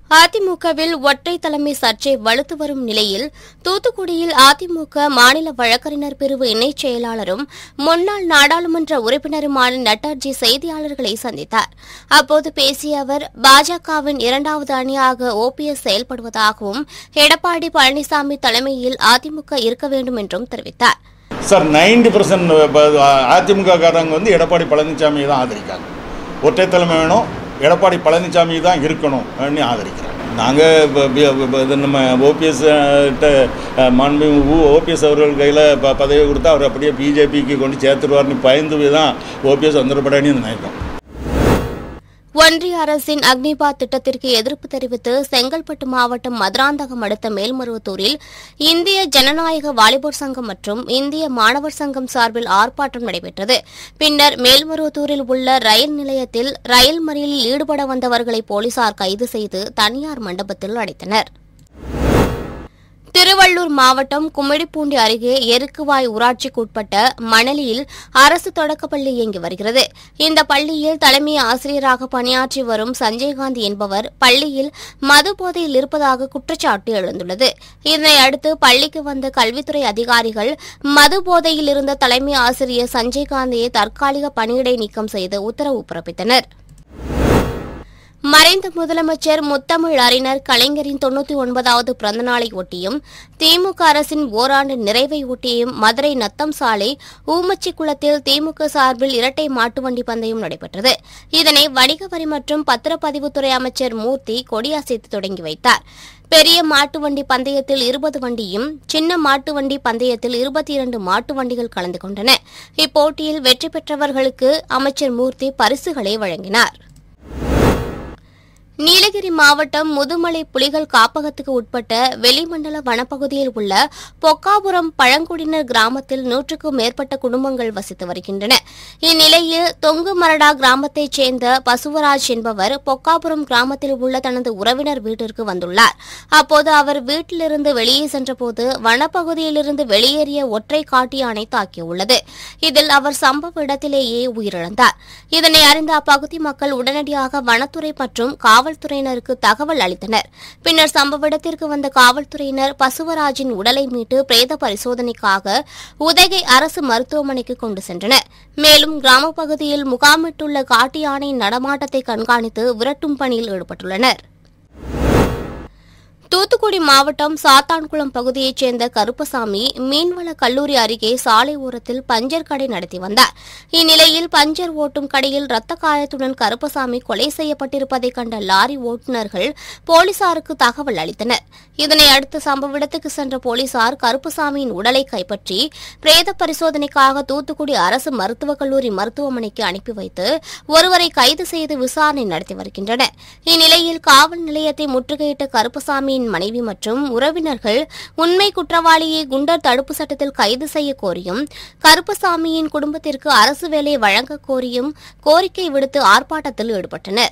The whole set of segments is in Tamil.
அதிமுகவில் ஒற்றை தலைமை சர்ச்சை வலுத்து வரும் நிலையில் தூத்துக்குடியில் அதிமுக மாநில வழக்கறிஞர் பிரிவு இணைச் செயலாளரும் முன்னாள் நாடாளுமன்ற உறுப்பினருமான நட்டார்ஜி செய்தியாளர்களை சந்தித்தார் அப்போது பேசிய அவர் பாஜகவின் இரண்டாவது அணியாக ஓபிஎஸ் செயல்படுவதாகவும் எடப்பாடி பழனிசாமி தலைமையில் அதிமுக இருக்க வேண்டும் என்றும் தெரிவித்தார் சார் நைன்டி பர்சன்ட் அதிமுக காரங்க வந்து எடப்பாடி பழனிசாமியை தான் ஆதரிக்காங்க ஒற்றை தலைமை வேணும் எடப்பாடி பழனிசாமி தான் இருக்கணும் அப்படின்னு ஆதரிக்கிறோம் நாங்கள் இது நம்ம ஓபிஎஸ் மாண்பு ஓபிஎஸ் அவர்கள் கையில் ப பதவி கொடுத்தா அவர் அப்படியே பிஜேபிக்கு கொண்டு சேர்த்துருவார்னு பயந்து தான் ஓபிஎஸ் வந்துடப்படான்னு நினைப்போம் ஒன்றிய அரசின் அக்னிபாத் திட்டத்திற்கு எதிர்ப்பு தெரிவித்து செங்கல்பட்டு மாவட்டம் மதுராந்தகம் அடுத்த மேல்மருவத்தூரில் இந்திய ஜனநாயக வாலிபர் சங்கம் மற்றும் இந்திய மாணவர் சங்கம் சார்பில் ஆர்ப்பாட்டம் நடைபெற்றது பின்னர் மேல்மருவத்தூரில் உள்ள ரயில் நிலையத்தில் ரயில் மறியலில் ஈடுபட வந்தவர்களை போலீசார் கைது செய்து தனியார் மண்டபத்தில் அடைத்தனர் திருவள்ளூர் மாவட்டம் கும்மிடிப்பூண்டி அருகே எருக்குவாய் ஊராட்சிக்குட்பட்ட மணலியில் அரசு தொடக்கப்பள்ளி இயங்கி வருகிறது இந்த பள்ளியில் தலைமை ஆசிரியராக பணியாற்றி வரும் சஞ்சய்காந்த் என்பவர் பள்ளியில் மது போதையில் இருப்பதாக குற்றச்சாட்டு எழுந்துள்ளது இதனை அடுத்து பள்ளிக்கு வந்த கல்வித்துறை அதிகாரிகள் மது போதையில் இருந்த தலைமை ஆசிரியர் சஞ்சய்காந்தியை தற்காலிக பணியிடை நீக்கம் செய்து உத்தரவு பிறப்பித்தனர் மறைந்த முதலமைச்சர் முத்தமிழ் அறிஞர் கலைஞரின் தொன்னூத்தி ஒன்பதாவது பிறந்தநாளை ஒட்டியும் திமுக அரசின் ஓராண்டு நிறைவை ஒட்டியும் மதுரை நத்தம் சாலை ஊமச்சிக்குளத்தில் திமுக சார்பில் இரட்டை மாட்டு வண்டி பந்தயம் நடைபெற்றது இதனை வணிக வரி மற்றும் பத்திரப்பதிவுத்துறை அமைச்சர் மூர்த்தி கொடியசைத்து தொடங்கி வைத்தார் பெரிய மாட்டு வண்டி பந்தயத்தில் இருபது வண்டியும் சின்ன மாட்டு வண்டி பந்தயத்தில் இருபத்தி இரண்டு மாட்டு வண்டிகள் கலந்து கொண்டன இப்போட்டியில் வெற்றி பெற்றவர்களுக்கு அமைச்சர் மூர்த்தி பரிசுகளை வழங்கினார் நீலகிரி மாவட்டம் முதுமலை புலிகள் காப்பகத்துக்கு உட்பட்ட வெளிமண்டல வனப்பகுதியில் உள்ள பொக்காபுரம் பழங்குடியினர் கிராமத்தில் நூற்றுக்கும் மேற்பட்ட குடும்பங்கள் வசித்து வருகின்றன இந்நிலையில் தொங்கு மரடா கிராமத்தைச் சேர்ந்த பசுவராஜ் என்பவர் பொக்காபுரம் கிராமத்தில் உள்ள தனது உறவினர் வீட்டிற்கு வந்துள்ளார் அப்போது அவர் வீட்டிலிருந்து வெளியே சென்றபோது வனப்பகுதியிலிருந்து வெளியேறிய ஒற்றை காட்டு யானை தாக்கியுள்ளது இதில் அவர் சம்பவ இடத்திலேயே உயிரிழந்தார் இதனை அறிந்த அப்பகுதி மக்கள் உடனடியாக வனத்துறை மற்றும் காவல்துறையினருக்கு தகவல் அளித்தனர் பின்னர் சம்பவ இடத்திற்கு வந்த காவல்துறையினர் பசுவராஜின் உடலை மீட்டு பிரேத பரிசோதனைக்காக உதகை அரசு மருத்துவமனைக்கு கொண்டு சென்றனர் மேலும் கிராம பகுதியில் முகாமிட்டுள்ள காட்டு யானையின் நடமாட்டத்தை கண்காணித்து விரட்டும் பணியில் ஈடுபட்டுள்ளனர் தூத்துக்குடி மாவட்டம் சாத்தான்குளம் பகுதியைச் சேர்ந்த கருப்பசாமி மீன்வள கல்லூரி அருகே சாலை ஓரத்தில் பஞ்சர் கடை நடத்தி வந்தார் இந்நிலையில் பஞ்சர் ஓட்டும் கடையில் ரத்த காயத்துடன் கருப்பசாமி கொலை செய்யப்பட்டிருப்பதை கண்ட லாரி ஓட்டுநர்கள் போலீசாருக்கு தகவல் அளித்தனர் இதனை அடுத்து சம்பவ இடத்துக்கு சென்ற போலீசார் கருப்பசாமியின் உடலை கைப்பற்றி பிரேத பரிசோதனைக்காக தூத்துக்குடி அரசு மருத்துவக் கல்லூரி மருத்துவமனைக்கு அனுப்பி வைத்து ஒருவரை கைது செய்து விசாரணை நடத்தி வருகின்றனர் இந்நிலையில் காவல் நிலையத்தை முற்றுகையிட்ட கருப்பசாமியின் மனைவி மற்றும் உறவினர்கள் உண்மை குற்றவாளியை குண்டர் தடுப்பு சட்டத்தில் கைது செய்ய கோரியும் கருப்பசாமியின் குடும்பத்திற்கு அரசு வேலை வழங்க கோரியும் கோரிக்கை விடுத்து ஆர்ப்பாட்டத்தில் ஈடுபட்டனர்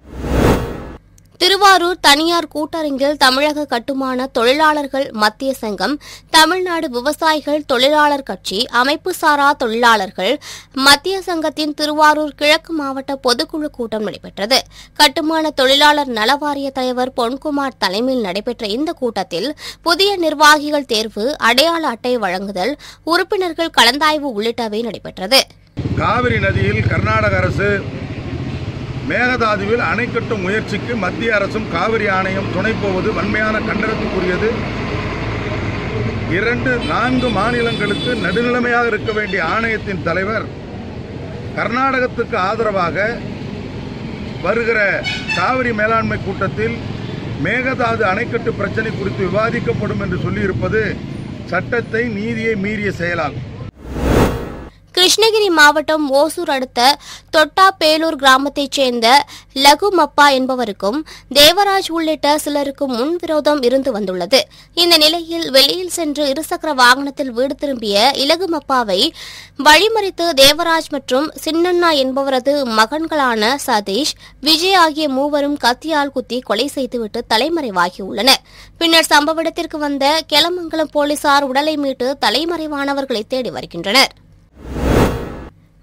திருவாரூர் தனியார் கூட்டரங்கில் தமிழக கட்டுமான தொழிலாளர்கள் மத்திய சங்கம் தமிழ்நாடு விவசாயிகள் தொழிலாளர் கட்சி அமைப்பு சாரா தொழிலாளர்கள் மத்திய சங்கத்தின் திருவாரூர் கிழக்கு மாவட்ட பொதுக்குழு கூட்டம் நடைபெற்றது கட்டுமான தொழிலாளர் நலவாரிய தலைவர் பொன்குமார் தலைமையில் நடைபெற்ற இந்த கூட்டத்தில் புதிய நிர்வாகிகள் தேர்வு அடையாள அட்டை வழங்குதல் உறுப்பினர்கள் கலந்தாய்வு உள்ளிட்டவை நடைபெற்றது காவிரி நதியில் கர்நாடக அரசு மேகதாதுவில் அணை கட்டும் முயற்சிக்கு மத்திய அரசும் காவிரி ஆணையம் துணை போவது வன்மையான கண்டனத்துக்குரியது இரண்டு நான்கு மாநிலங்களுக்கு நடுநிலைமையாக இருக்க வேண்டிய ஆணையத்தின் தலைவர் கர்நாடகத்துக்கு ஆதரவாக வருகிற காவிரி மேலாண்மை கூட்டத்தில் மேகதாது அணைக்கட்டு பிரச்சனை குறித்து விவாதிக்கப்படும் என்று சொல்லியிருப்பது சட்டத்தை நீதியை மீறிய செயலாகும் கிருஷ்ணகிரி மாவட்டம் ஓசூர் அடுத்த தொட்டாப்பேலூர் கிராமத்தைச் சேர்ந்த லகுமப்பா என்பவருக்கும் தேவராஜ் உள்ளிட்ட சிலருக்கும் முன்விரோதம் இருந்து வந்துள்ளது இந்த நிலையில் வெளியில் சென்று இருசக்கர வாகனத்தில் வீடு திரும்பிய இலகுமப்பாவை வழிமறித்து தேவராஜ் மற்றும் சின்னண்ணா என்பவரது மகன்களான சதீஷ் விஜய் ஆகிய மூவரும் கத்தியால் குத்தி கொலை செய்துவிட்டு தலைமறைவாகியுள்ளனர் பின்னர் சம்பவ இடத்திற்கு வந்த கெலமங்கலம் போலீசார் உடலை மீட்டு தலைமறைவானவர்களை தேடி வருகின்றனர்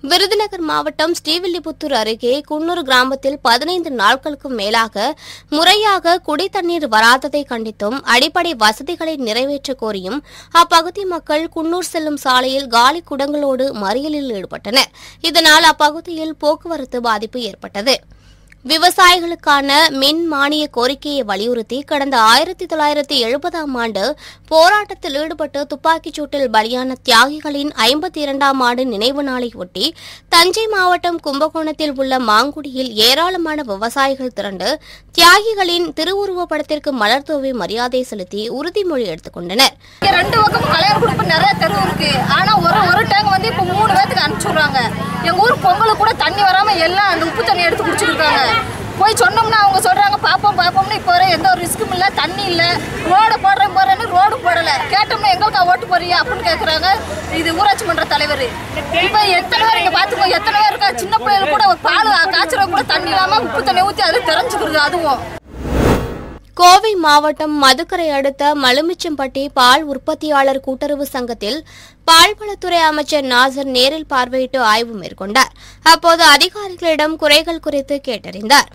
விருதுநகர் மாவட்டம் ஸ்ரீவில்லிபுத்தூர் அருகே குன்னூர் கிராமத்தில் பதினைந்து நாட்களுக்கும் மேலாக முறையாக குடித்தண்ணீர் வராததை கண்டித்தும் அடிப்படை வசதிகளை நிறைவேற்ற கோரியும் அப்பகுதி மக்கள் குன்னூர் செல்லும் சாலையில் காலி குடங்களோடு மறியலில் ஈடுபட்டனர் இதனால் அப்பகுதியில் போக்குவரத்து பாதிப்பு ஏற்பட்டது விவசாயிகளுக்கான மின் மானிய கோரிக்கையை வலியுறுத்தி கடந்த ஆயிரத்தி தொள்ளாயிரத்தி எழுபதாம் ஆண்டு போராட்டத்தில் ஈடுபட்டு துப்பாக்கிச் சூட்டில் பலியான தியாகிகளின் ஐம்பத்தி இரண்டாம் ஆண்டு நினைவு நாளை ஒட்டி தஞ்சை மாவட்டம் கும்பகோணத்தில் உள்ள மாங்குடியில் ஏராளமான விவசாயிகள் திரண்டு தியாகிகளின் திருவுருவப் படத்திற்கு மலர் தூவி மரியாதை செலுத்தி உறுதிமொழி எடுத்துக் கொண்டனர் இங்க ரெண்டு பக்கமும் கல்யாண குடும்பம் நிறைய தெரு இருக்கு ஆனா ஒரு ஒரு டேங்க் வந்து இப்ப மூணு பேத்துக்கு அனுப்பிச்சுடுறாங்க எங்க ஊர் பொங்கலுக்கு கூட தண்ணி வராம எல்லாம் அந்த உப்பு தண்ணி எடுத்து குடிச்சிருக்காங்க போய் சொன்னோம்னா அவங்க சொல்றாங்க பாப்போம் பாப்போம்னு இப்போ வரை எந்த ஒரு ரிஸ்க்கும் இல்ல தண்ணி இல்ல ரோடு போடுறேன் போறேன்னு ரோடு போடல கேட்டோம்னா எங்களுக்கு ஓட்டு போறியா அப்படின்னு கேக்குறாங்க இது ஊராட்சி மன்ற தலைவர் இப்ப எத்தனை பேர் இங்க பாத்துக்கோ எத்தனை பேர் இருக்கா சின்ன பிள்ளைகள் கூட ஒரு பால் காய்ச்சறவங்க கூட தண்ணி இல்லாம உப்பு தண்ணி ஊத்தி அது தெரிஞ்சுக்கிறது அதுவும் கோவை மாவட்டம் மதுக்கரை அடுத்த மலுமிச்சம்பட்டி பால் உற்பத்தியாளர் கூட்டுறவு சங்கத்தில் பால்வளத்துறை அமைச்சர் நாசர் நேரில் பார்வையிட்டு ஆய்வு மேற்கொண்டார் அப்போது அதிகாரிகளிடம் குறைகள் குறித்து கேட்டறிந்தார்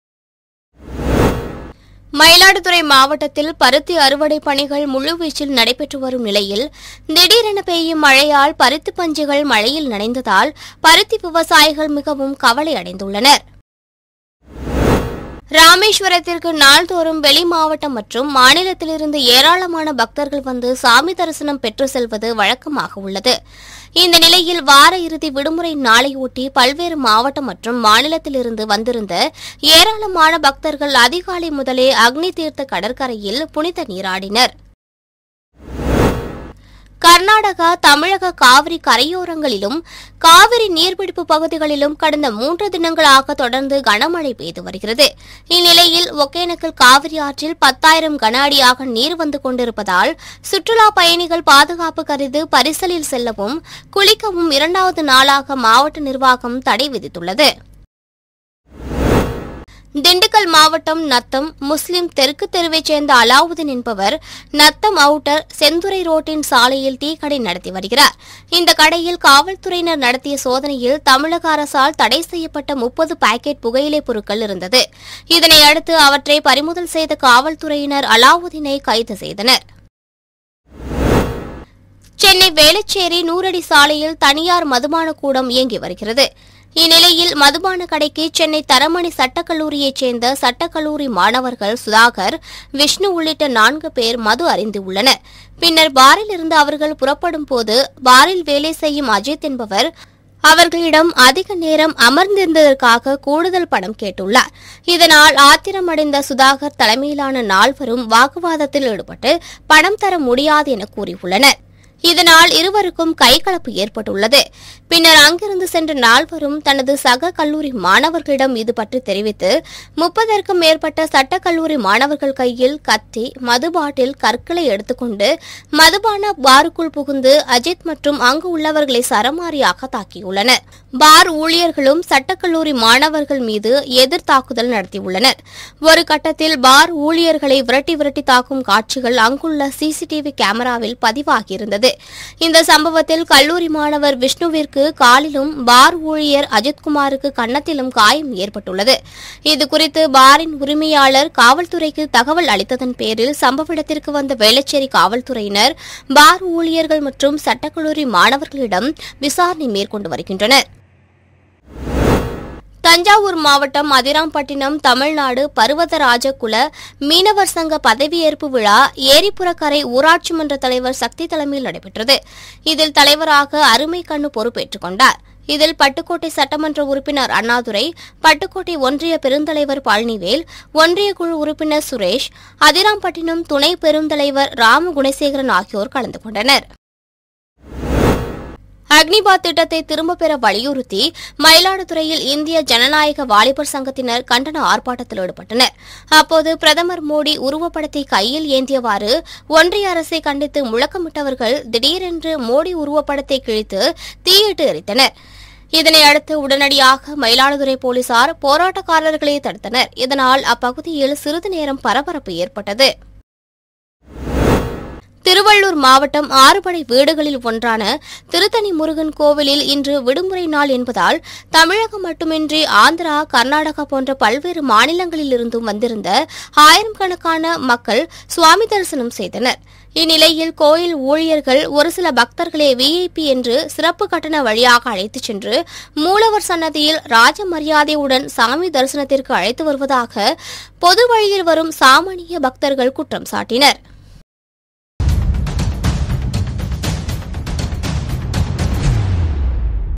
மயிலாடுதுறை மாவட்டத்தில் பருத்தி அறுவடை பணிகள் முழுவீச்சில் நடைபெற்று வரும் நிலையில் திடீரென பெய்யும் மழையால் பருத்தி பஞ்சுகள் மழையில் நனைந்ததால் பருத்தி விவசாயிகள் மிகவும் கவலை அடைந்துள்ளனர் ராமேஸ்வரத்திற்கு நாள்தோறும் வெளி மாவட்டம் மற்றும் மாநிலத்திலிருந்து ஏராளமான பக்தர்கள் வந்து சாமி தரிசனம் பெற்று செல்வது வழக்கமாக உள்ளது இந்த நிலையில் வார இறுதி விடுமுறை நாளையொட்டி பல்வேறு மாவட்டம் மற்றும் மாநிலத்திலிருந்து வந்திருந்த ஏராளமான பக்தர்கள் அதிகாலை முதலே அக்னி தீர்த்த கடற்கரையில் புனித நீராடினர் கர்நாடகா தமிழக காவிரி கரையோரங்களிலும் காவிரி நீர்பிடிப்பு பகுதிகளிலும் கடந்த மூன்று தினங்களாக தொடர்ந்து கனமழை பெய்து வருகிறது இந்நிலையில் ஒகேனக்கல் காவிரி ஆற்றில் பத்தாயிரம் கன அடியாக நீர் வந்து கொண்டிருப்பதால் சுற்றுலா பயணிகள் பாதுகாப்பு கருதி பரிசலில் செல்லவும் குளிக்கவும் இரண்டாவது நாளாக மாவட்ட நிர்வாகம் தடை விதித்துள்ளது திண்டுக்கல் மாவட்டம் நத்தம் முஸ்லிம் தெற்கு தெருவைச் சேர்ந்த அலாவுதீன் என்பவர் நத்தம் அவுட்டர் செந்துறை ரோட்டின் சாலையில் டீ கடை நடத்தி வருகிறார் இந்த கடையில் காவல்துறையினர் நடத்திய சோதனையில் தமிழக அரசால் தடை செய்யப்பட்ட முப்பது பாக்கெட் புகையிலைப் பொருட்கள் இருந்தது இதனை அடுத்து அவற்றை பறிமுதல் செய்த காவல்துறையினர் அலாவுதீனை கைது செய்தனர் சென்னை வேளச்சேரி நூறடி சாலையில் தனியார் மதுபான கூடம் இயங்கி வருகிறது இந்நிலையில் மதுபான கடைக்கு சென்னை தரமணி சட்டக்கல்லூரியைச் சேர்ந்த சட்டக்கல்லூரி மாணவர்கள் சுதாகர் விஷ்ணு உள்ளிட்ட நான்கு பேர் மது அறிந்துள்ளனர் பின்னர் பாரில் இருந்து அவர்கள் புறப்படும் போது பாரில் வேலை செய்யும் அஜித் என்பவர் அவர்களிடம் அதிக நேரம் அமர்ந்திருந்ததற்காக கூடுதல் பணம் கேட்டுள்ளார் இதனால் ஆத்திரமடைந்த சுதாகர் தலைமையிலான நால்வரும் வாக்குவாதத்தில் ஈடுபட்டு பணம் தர முடியாது என கூறியுள்ளனர் இதனால் இருவருக்கும் கைகலப்பு ஏற்பட்டுள்ளது பின்னர் அங்கிருந்து சென்ற நால்வரும் தனது சக கல்லூரி மாணவர்களிடம் இது பற்றி தெரிவித்து முப்பதற்கும் மேற்பட்ட சட்டக்கல்லூரி மாணவர்கள் கையில் கத்தி மது பாட்டில் கற்களை எடுத்துக்கொண்டு மதுபான பாருக்குள் புகுந்து அஜித் மற்றும் அங்கு உள்ளவர்களை சரமாரியாக தாக்கியுள்ளனர் பார் ஊழியர்களும் சட்டக்கல்லூரி மாணவர்கள் மீது எதிர் தாக்குதல் நடத்தியுள்ளனர் ஒரு கட்டத்தில் பார் ஊழியர்களை விரட்டி விரட்டி தாக்கும் காட்சிகள் அங்குள்ள சிசிடிவி கேமராவில் பதிவாகியிருந்தது இந்த சம்பவத்தில் கல்லூரி மாணவர் விஷ்ணுவிற்கு காலிலும் பார் ஊழியர் அஜித்குமாருக்கு கன்னத்திலும் காயம் ஏற்பட்டுள்ளது இதுகுறித்து பாரின் உரிமையாளர் காவல்துறைக்கு தகவல் அளித்ததன் பேரில் சம்பவ இடத்திற்கு வந்த வேளச்சேரி காவல்துறையினர் பார் ஊழியர்கள் மற்றும் சட்டக்கல்லூரி மாணவர்களிடம் விசாரணை மேற்கொண்டு வருகின்றனர் தஞ்சாவூர் மாவட்டம் அதிராம்பட்டினம் தமிழ்நாடு பர்வதராஜ குல மீனவர் சங்க பதவியேற்பு விழா ஏரிப்புறக்கரை ஊராட்சி மன்ற தலைவர் சக்தி தலைமையில் நடைபெற்றது இதில் தலைவராக அருமை கண்ணு பொறுப்பேற்றுக் கொண்டார் இதில் பட்டுக்கோட்டை சட்டமன்ற உறுப்பினர் அண்ணாதுரை பட்டுக்கோட்டை ஒன்றிய பெருந்தலைவர் பழனிவேல் ஒன்றிய குழு உறுப்பினர் சுரேஷ் அதிராம்பட்டினம் துணை பெருந்தலைவர் ராம குணசேகரன் ஆகியோர் கலந்து கொண்டனர் அக்னிபாத் திட்டத்தை திரும்பப் பெற வலியுறுத்தி மயிலாடுதுறையில் இந்திய ஜனநாயக வாலிபர் சங்கத்தினர் கண்டன ஆர்ப்பாட்டத்தில் ஈடுபட்டனர் அப்போது பிரதமர் மோடி உருவப்படத்தை கையில் ஏந்தியவாறு ஒன்றிய அரசை கண்டித்து முழக்கமிட்டவர்கள் திடீரென்று மோடி உருவப்படத்தை கிழித்து தீயிட்டு எரித்தனர் இதனை அடுத்து உடனடியாக மயிலாடுதுறை போலீசார் போராட்டக்காரர்களை தடுத்தனர் இதனால் அப்பகுதியில் சிறிது நேரம் பரபரப்பு ஏற்பட்டது திருவள்ளூர் மாவட்டம் ஆறுபடை வீடுகளில் ஒன்றான திருத்தணி முருகன் கோவிலில் இன்று விடுமுறை நாள் என்பதால் தமிழகம் மட்டுமின்றி ஆந்திரா கர்நாடகா போன்ற பல்வேறு மாநிலங்களிலிருந்தும் வந்திருந்த ஆயிரக்கணக்கான மக்கள் சுவாமி தரிசனம் செய்தனர் இந்நிலையில் கோயில் ஊழியர்கள் ஒரு சில பக்தர்களை விஐபி என்று சிறப்பு கட்டண வழியாக அழைத்துச் சென்று மூலவர் சன்னதியில் ராஜ மரியாதையுடன் சாமி தரிசனத்திற்கு அழைத்து வருவதாக பொது வழியில் வரும் சாமானிய பக்தர்கள் குற்றம் சாட்டினர்